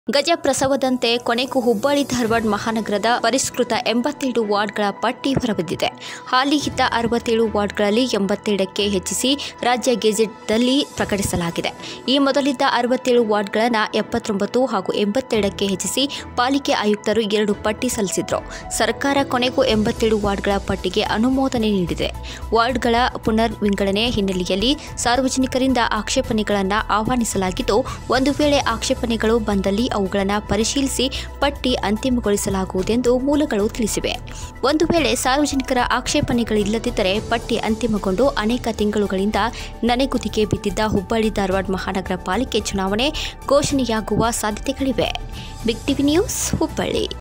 ಗಜ ಪ್ರಸವದಂತೆ ಕೊನೆಗೂ ಹುಬ್ಬಳ್ಳಿ ಧಾರವಾಡ ಮಹಾನಗರದ ಪರಿಷ್ಕೃತ ಎಂಬತ್ತೇಳು ವಾರ್ಡ್ಗಳ ಪಟ್ಟಿ ಹೊರಬಿದ್ದಿದೆ ಹಾಲಿ ಇದ್ದ ಅರವತ್ತೇಳು ವಾರ್ಡ್ಗಳಲ್ಲಿ ಎಂಬತ್ತೇಳಕ್ಕೆ ಹೆಚ್ಚಿಸಿ ರಾಜ್ಯ ಗೆಜೆಟ್ನಲ್ಲಿ ಪ್ರಕಟಿಸಲಾಗಿದೆ ಈ ಮೊದಲಿದ್ದ ಅರವತ್ತೇಳು ವಾರ್ಡ್ಗಳನ್ನು ಎಪ್ಪತ್ತೊಂಬತ್ತು ಹಾಗೂ ಎಂಬತ್ತೇಳಕ್ಕೆ ಹೆಚ್ಚಿಸಿ ಪಾಲಿಕೆ ಆಯುಕ್ತರು ಎರಡು ಪಟ್ಟಿ ಸಲ್ಲಿಸಿದ್ರು ಸರ್ಕಾರ ಕೊನೆಗೂ ಎಂಬತ್ತೇಳು ವಾರ್ಡ್ಗಳ ಪಟ್ಟಿಗೆ ಅನುಮೋದನೆ ನೀಡಿದೆ ವಾರ್ಡ್ಗಳ ಪುನರ್ ವಿಂಗಡಣೆ ಹಿನ್ನೆಲೆಯಲ್ಲಿ ಸಾರ್ವಜನಿಕರಿಂದ ಆಕ್ಷೇಪಣೆಗಳನ್ನು ಆಹ್ವಾನಿಸಲಾಗಿದ್ದು ಒಂದು ವೇಳೆ ಆಕ್ಷೇಪಣೆಗಳು ಬಂದಲ್ಲಿ ಅವುಗಳನ್ನು ಪರಿಶೀಲಿಸಿ ಪಟ್ಟಿ ಅಂತಿಮಗೊಳಿಸಲಾಗುವುದೆಂದು ಮೂಲಗಳು ತಿಳಿಸಿವೆ ಒಂದು ವೇಳೆ ಸಾರ್ವಜನಿಕರ ಆಕ್ಷೇಪಣೆಗಳಿಲ್ಲದಿದ್ದರೆ ಪಟ್ಟಿ ಅಂತಿಮಗೊಂಡು ಅನೇಕ ತಿಂಗಳುಗಳಿಂದ ನನೆಗುದಿಗೆ ಬಿದ್ದಿದ್ದ ಹುಬ್ಬಳ್ಳಿ ಧಾರವಾಡ ಮಹಾನಗರ ಪಾಲಿಕೆ ಚುನಾವಣೆ ಘೋಷಣೆಯಾಗುವ ಸಾಧ್ಯತೆಗಳಿವೆ ಬಿಗ್ ಟಿವಿ ನ್ಯೂಸ್ ಹುಬ್ಬಳ್ಳಿ